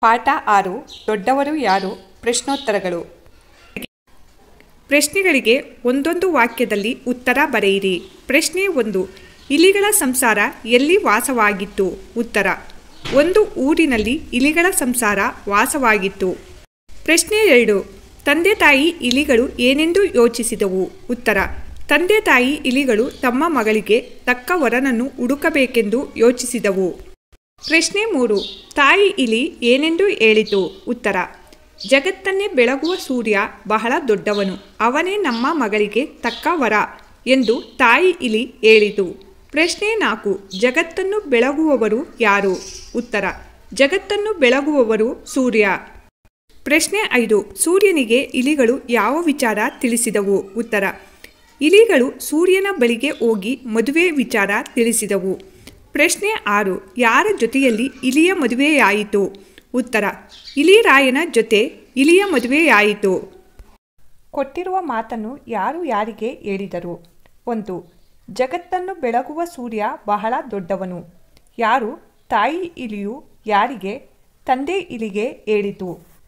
ಪಾಠ ಆರು ದೊಡ್ಡವರು ಯಾರು ಪ್ರಶ್ನೋತ್ತರಗಳು ಪ್ರಶ್ನೆಗಳಿಗೆ ಒಂದೊಂದು ವಾಕ್ಯದಲ್ಲಿ ಉತ್ತರ ಬರೆಯಿರಿ ಪ್ರಶ್ನೆ ಒಂದು ಇಲಿಗಳ ಸಂಸಾರ ಎಲ್ಲಿ ವಾಸವಾಗಿತ್ತು ಉತ್ತರ ಒಂದು ಊರಿನಲ್ಲಿ ಇಲಿಗಳ ಸಂಸಾರ ವಾಸವಾಗಿತ್ತು ಪ್ರಶ್ನೆ ಎರಡು ತಂದೆ ತಾಯಿ ಇಲಿಗಳು ಏನೆಂದು ಯೋಚಿಸಿದವು ಉತ್ತರ ತಂದೆ ತಾಯಿ ಇಲಿಗಳು ತಮ್ಮ ಮಗಳಿಗೆ ತಕ್ಕ ವರನನ್ನು ಹುಡುಕಬೇಕೆಂದು ಯೋಚಿಸಿದವು ಪ್ರಶ್ನೆ ಮೂರು ತಾಯಿ ಇಲಿ ಏನೆಂದು ಹೇಳಿತು ಉತ್ತರ ಜಗತ್ತನ್ನೇ ಬೆಳಗುವ ಸೂರ್ಯ ಬಹಳ ದೊಡ್ಡವನು ಅವನೇ ನಮ್ಮ ಮಗಳಿಗೆ ತಕ್ಕ ವರ ಎಂದು ತಾಯಿ ಇಲಿ ಹೇಳಿತು ಪ್ರಶ್ನೆ ನಾಲ್ಕು ಜಗತ್ತನ್ನು ಬೆಳಗುವವರು ಯಾರು ಉತ್ತರ ಜಗತ್ತನ್ನು ಬೆಳಗುವವರು ಸೂರ್ಯ ಪ್ರಶ್ನೆ ಐದು ಸೂರ್ಯನಿಗೆ ಇಲಿಗಳು ಯಾವ ವಿಚಾರ ತಿಳಿಸಿದವು ಉತ್ತರ ಇಲಿಗಳು ಸೂರ್ಯನ ಬಳಿಗೆ ಹೋಗಿ ಮದುವೆ ವಿಚಾರ ತಿಳಿಸಿದವು ಪ್ರಶ್ನೆ ಆರು ಯಾರ ಜೊತೆಯಲ್ಲಿ ಇಲಿಯ ಮದುವೆಯಾಯಿತು ಉತ್ತರ ಇಲಿರಾಯನ ಜೊತೆ ಇಲಿಯ ಮದುವೆಯಾಯಿತು ಕೊಟ್ಟಿರುವ ಮಾತನ್ನು ಯಾರು ಯಾರಿಗೆ ಹೇಳಿದರು ಒಂದು ಜಗತ್ತನ್ನು ಬೆಳಗುವ ಸೂರ್ಯ ಬಹಳ ದೊಡ್ಡವನು ಯಾರು ತಾಯಿ ಇಲಿಯು ಯಾರಿಗೆ ತಂದೆ ಇಲಿಗೆ ಹೇಳಿತು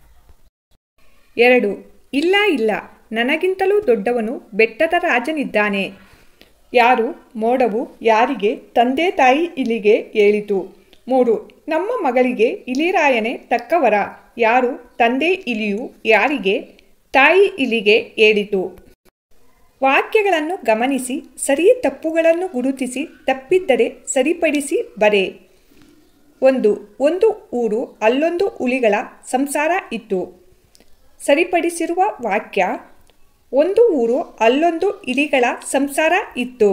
ಎರಡು ಇಲ್ಲ ಇಲ್ಲ ನನಗಿಂತಲೂ ದೊಡ್ಡವನು ಬೆಟ್ಟದ ರಾಜನಿದ್ದಾನೆ ಯಾರು ಮೋಡವು ಯಾರಿಗೆ ತಂದೆ ತಾಯಿ ಇಲಿಗೆ ಹೇಳಿತು ಮೂರು ನಮ್ಮ ಮಗಳಿಗೆ ಇಲಿರಾಯನೇ ತಕ್ಕವರ ಯಾರು ತಂದೆ ಇಲಿಯು ಯಾರಿಗೆ ತಾಯಿ ಇಲಿಗೆ ಹೇಳಿತು ವಾಕ್ಯಗಳನ್ನು ಗಮನಿಸಿ ಸರಿ ತಪ್ಪುಗಳನ್ನು ಗುರುತಿಸಿ ತಪ್ಪಿದ್ದರೆ ಸರಿಪಡಿಸಿ ಬರೆ ಒಂದು ಒಂದು ಊರು ಅಲ್ಲೊಂದು ಹುಲಿಗಳ ಸಂಸಾರ ಇತ್ತು ಸರಿಪಡಿಸಿರುವ ವಾಕ್ಯ ಒಂದು ಊರು ಅಲ್ಲೊಂದು ಇಲಿಗಳ ಸಂಸಾರ ಇತ್ತು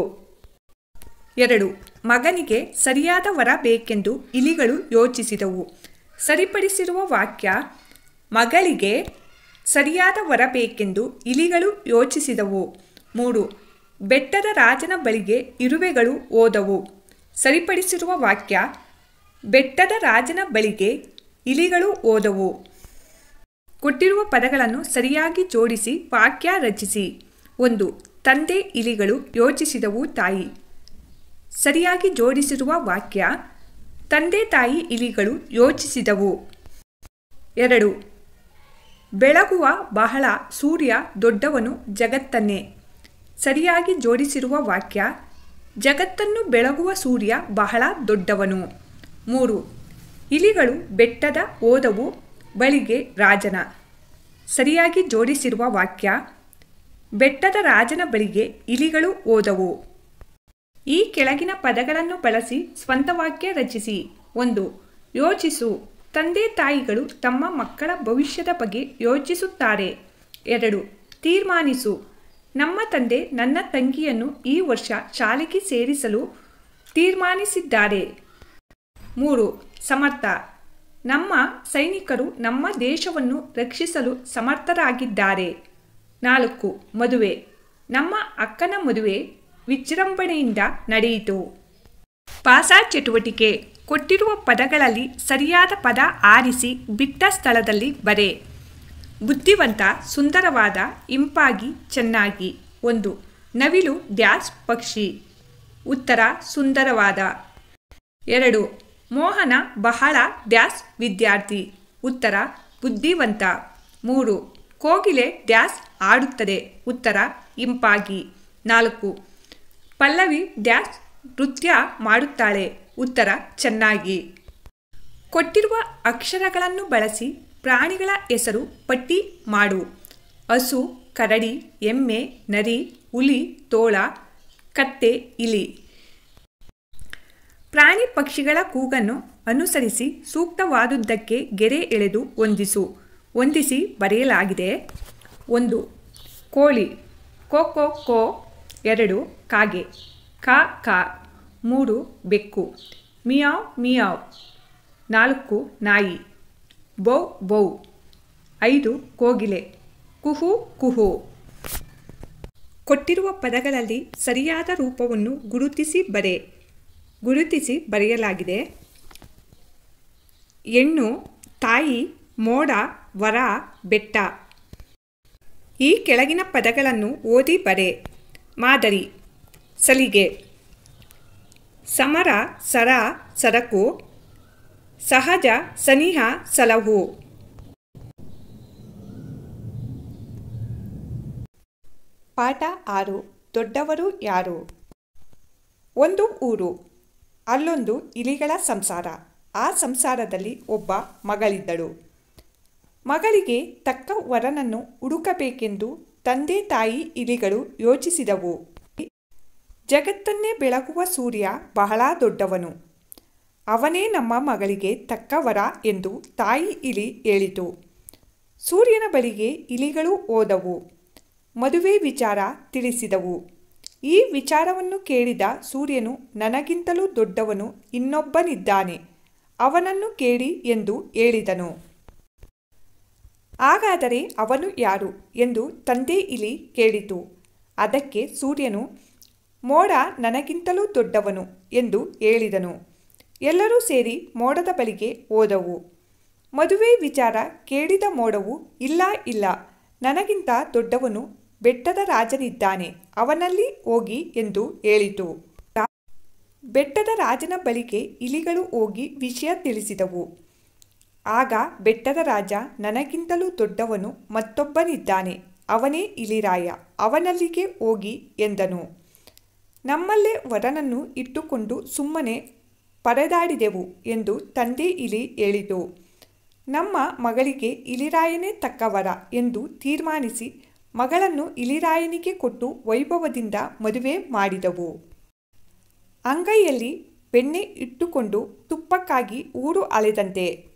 ಎರಡು ಮಗನಿಗೆ ಸರಿಯಾದ ವರ ಬೇಕೆಂದು ಇಲಿಗಳು ಯೋಚಿಸಿದವು ಸರಿಪಡಿಸಿರುವ ವಾಕ್ಯ ಮಗಳಿಗೆ ಸರಿಯಾದ ವರ ಬೇಕೆಂದು ಇಲಿಗಳು ಯೋಚಿಸಿದವು ಮೂರು ಬೆಟ್ಟದ ರಾಜನ ಬಳಿಗೆ ಇರುವೆಗಳು ಹೋದವು ಸರಿಪಡಿಸಿರುವ ವಾಕ್ಯ ಬೆಟ್ಟದ ರಾಜನ ಬಳಿಗೆ ಇಲಿಗಳು ಹೋದವು ಕೊಟ್ಟಿರುವ ಪದಗಳನ್ನು ಸರಿಯಾಗಿ ಜೋಡಿಸಿ ವಾಕ್ಯ ರಚಿಸಿ ಒಂದು ತಂದೆ ಇಲಿಗಳು ಯೋಚಿಸಿದವು ತಾಯಿ ಸರಿಯಾಗಿ ಜೋಡಿಸಿರುವ ವಾಕ್ಯ ತಂದೆ ತಾಯಿ ಇಲಿಗಳು ಯೋಚಿಸಿದವು ಎರಡು ಬೆಳಗುವ ಬಹಳ ಸೂರ್ಯ ದೊಡ್ಡವನು ಜಗತ್ತನ್ನೇ ಸರಿಯಾಗಿ ಜೋಡಿಸಿರುವ ವಾಕ್ಯ ಜಗತ್ತನ್ನು ಬೆಳಗುವ ಸೂರ್ಯ ಬಹಳ ದೊಡ್ಡವನು ಮೂರು ಇಲಿಗಳು ಬೆಟ್ಟದ ಓದವು ಬಳಿಗೆ ರಾಜನ ಸರಿಯಾಗಿ ಜೋಡಿಸಿರುವ ವಾಕ್ಯ ಬೆಟ್ಟದ ರಾಜನ ಬಳಿಗೆ ಇಲಿಗಳು ಓದವು ಈ ಕೆಳಗಿನ ಪದಗಳನ್ನು ಬಳಸಿ ಸ್ವಂತ ವಾಕ್ಯ ರಚಿಸಿ ಒಂದು ಯೋಚಿಸು ತಂದೆ ತಾಯಿಗಳು ತಮ್ಮ ಮಕ್ಕಳ ಭವಿಷ್ಯದ ಬಗ್ಗೆ ಯೋಚಿಸುತ್ತಾರೆ ಎರಡು ತೀರ್ಮಾನಿಸು ನಮ್ಮ ತಂದೆ ನನ್ನ ತಂಗಿಯನ್ನು ಈ ವರ್ಷ ಶಾಲೆಗೆ ಸೇರಿಸಲು ತೀರ್ಮಾನಿಸಿದ್ದಾರೆ ಮೂರು ಸಮರ್ಥ ನಮ್ಮ ಸೈನಿಕರು ನಮ್ಮ ದೇಶವನ್ನು ರಕ್ಷಿಸಲು ಸಮರ್ಥರಾಗಿದ್ದಾರೆ ನಾಲ್ಕು ಮದುವೆ ನಮ್ಮ ಅಕ್ಕನ ಮದುವೆ ವಿಜೃಂಭಣೆಯಿಂದ ನಡೆಯಿತು ಪಾಸ ಚಟುವಟಿಕೆ ಕೊಟ್ಟಿರುವ ಪದಗಳಲ್ಲಿ ಸರಿಯಾದ ಪದ ಆರಿಸಿ ಬಿಟ್ಟ ಸ್ಥಳದಲ್ಲಿ ಬರೆ ಬುದ್ಧಿವಂತ ಸುಂದರವಾದ ಇಂಪಾಗಿ ಚೆನ್ನಾಗಿ ಒಂದು ನವಿಲು ಡ್ಯಾಶ್ ಪಕ್ಷಿ ಉತ್ತರ ಸುಂದರವಾದ ಎರಡು ಮೋಹನ ಬಹಳ ಡ್ಯಾಶ್ ವಿದ್ಯಾರ್ಥಿ ಉತ್ತರ ಬುದ್ಧಿವಂತ ಮೂರು ಕೋಗಿಲೆ ಡ್ಯಾಶ್ ಆಡುತ್ತದೆ ಉತ್ತರ ಇಂಪಾಗಿ ನಾಲ್ಕು ಪಲ್ಲವಿ ಡ್ಯಾಶ್ ನೃತ್ಯ ಮಾಡುತ್ತಾಳೆ ಉತ್ತರ ಚೆನ್ನಾಗಿ ಕೊಟ್ಟಿರುವ ಅಕ್ಷರಗಳನ್ನು ಬಳಸಿ ಪ್ರಾಣಿಗಳ ಹೆಸರು ಪಟ್ಟಿ ಮಾಡು ಹಸು ಕರಡಿ ಎಮ್ಮೆ ನರಿ ಹುಲಿ ತೋಳ ಕತ್ತೆ ಇಲಿ ಪ್ರಾಣಿ ಪಕ್ಷಿಗಳ ಕೂಗನ್ನು ಅನುಸರಿಸಿ ಸೂಕ್ತವಾದುದಕ್ಕೆ ಗೆರೆ ಎಳೆದು ಹೊಂದಿಸು ಹೊಂದಿಸಿ ಬರೆಯಲಾಗಿದೆ ಒಂದು ಕೋಳಿ ಕೋ ಕೋ ಕೋ ಎರಡು ಕಾಗೆ ಕಾ ಕಾ ಮೂರು ಬೆಕ್ಕು ಮಿಯಾವ್ ಮಿಯಾವ್ ನಾಲ್ಕು ನಾಯಿ ಬೌ ಬೌ ಐದು ಕೋಗಿಲೆ ಕುಹು ಕುಹು ಕೊಟ್ಟಿರುವ ಪದಗಳಲ್ಲಿ ಸರಿಯಾದ ರೂಪವನ್ನು ಗುರುತಿಸಿ ಬರೆ ಗುರುತಿಸಿ ಬರೆಯಲಾಗಿದೆ ಹೆಣ್ಣು ತಾಯಿ ಮೋಡ ವರ ಬೆಟ್ಟ ಈ ಕೆಳಗಿನ ಪದಗಳನ್ನು ಓದಿ ಬರೆ ಮಾದರಿ ಸಲಿಗೆ ಸಮರ ಸರ ಸರಕು ಸಹಜ ಸನಿಹ ಸಲಹು ಪಾಠ ಆರು ದೊಡ್ಡವರು ಯಾರು ಒಂದು ಊರು ಅಲ್ಲೊಂದು ಇಲಿಗಳ ಸಂಸಾರ ಆ ಸಂಸಾರದಲ್ಲಿ ಒಬ್ಬ ಮಗಳಿದ್ದಳು ಮಗಳಿಗೆ ತಕ್ಕ ವರನನ್ನು ಹುಡುಕಬೇಕೆಂದು ತಂದೆ ತಾಯಿ ಇಲಿಗಳು ಯೋಚಿಸಿದವು ಜಗತ್ತನ್ನೇ ಬೆಳಗುವ ಸೂರ್ಯ ಬಹಳ ದೊಡ್ಡವನು ಅವನೇ ನಮ್ಮ ಮಗಳಿಗೆ ತಕ್ಕ ವರ ಎಂದು ತಾಯಿ ಇಲಿ ಹೇಳಿತು ಸೂರ್ಯನ ಬಳಿಗೆ ಇಲಿಗಳು ಹೋದವು ಮದುವೆ ವಿಚಾರ ತಿಳಿಸಿದವು ಈ ವಿಚಾರವನ್ನು ಕೇಳಿದ ಸೂರ್ಯನು ನನಗಿಂತಲೂ ದೊಡ್ಡವನು ಇನ್ನೊಬ್ಬನಿದ್ದಾನೆ ಅವನನ್ನು ಕೇಳಿ ಎಂದು ಹೇಳಿದನು ಹಾಗಾದರೆ ಅವನು ಯಾರು ಎಂದು ತಂದೆ ಇಲಿ ಕೇಳಿತು ಅದಕ್ಕೆ ಸೂರ್ಯನು ಮೋಡ ನನಗಿಂತಲೂ ದೊಡ್ಡವನು ಎಂದು ಹೇಳಿದನು ಎಲ್ಲರೂ ಸೇರಿ ಮೋಡದ ಬಳಿಗೆ ಹೋದವು ಮದುವೆ ವಿಚಾರ ಕೇಳಿದ ಮೋಡವು ಇಲ್ಲ ಇಲ್ಲ ನನಗಿಂತ ದೊಡ್ಡವನು ಬೆಟ್ಟದ ರಾಜನಿದ್ದಾನೆ ಅವನಲ್ಲಿ ಹೋಗಿ ಎಂದು ಹೇಳಿತು ಬೆಟ್ಟದ ರಾಜನ ಬಳಿಗೆ ಇಲಿಗಳು ಹೋಗಿ ವಿಷಯ ತಿಳಿಸಿದವು ಆಗ ಬೆಟ್ಟದ ರಾಜ ನನಗಿಂತಲೂ ದೊಡ್ಡವನು ಮತ್ತೊಬ್ಬನಿದ್ದಾನೆ ಅವನೇ ಇಲಿರಾಯ ಅವನಲ್ಲಿಗೆ ಹೋಗಿ ಎಂದನು ನಮ್ಮಲ್ಲೇ ವರನನ್ನು ಇಟ್ಟುಕೊಂಡು ಸುಮ್ಮನೆ ಪರದಾಡಿದೆವು ಎಂದು ತಂದೆ ಇಲಿ ಹೇಳಿತು ನಮ್ಮ ಮಗಳಿಗೆ ಇಲಿರಾಯನೇ ತಕ್ಕ ವರ ಎಂದು ತೀರ್ಮಾನಿಸಿ ಮಗಳನ್ನು ಇಲಿರಾಯನಿಗೆ ಕೊಟ್ಟು ವೈಭವದಿಂದ ಮದುವೆ ಮಾಡಿದವು ಅಂಗೈಯಲ್ಲಿ ಬೆಣ್ಣೆ ಇಟ್ಟುಕೊಂಡು ತುಪ್ಪಕ್ಕಾಗಿ ಊರು ಅಲೆದಂತೆ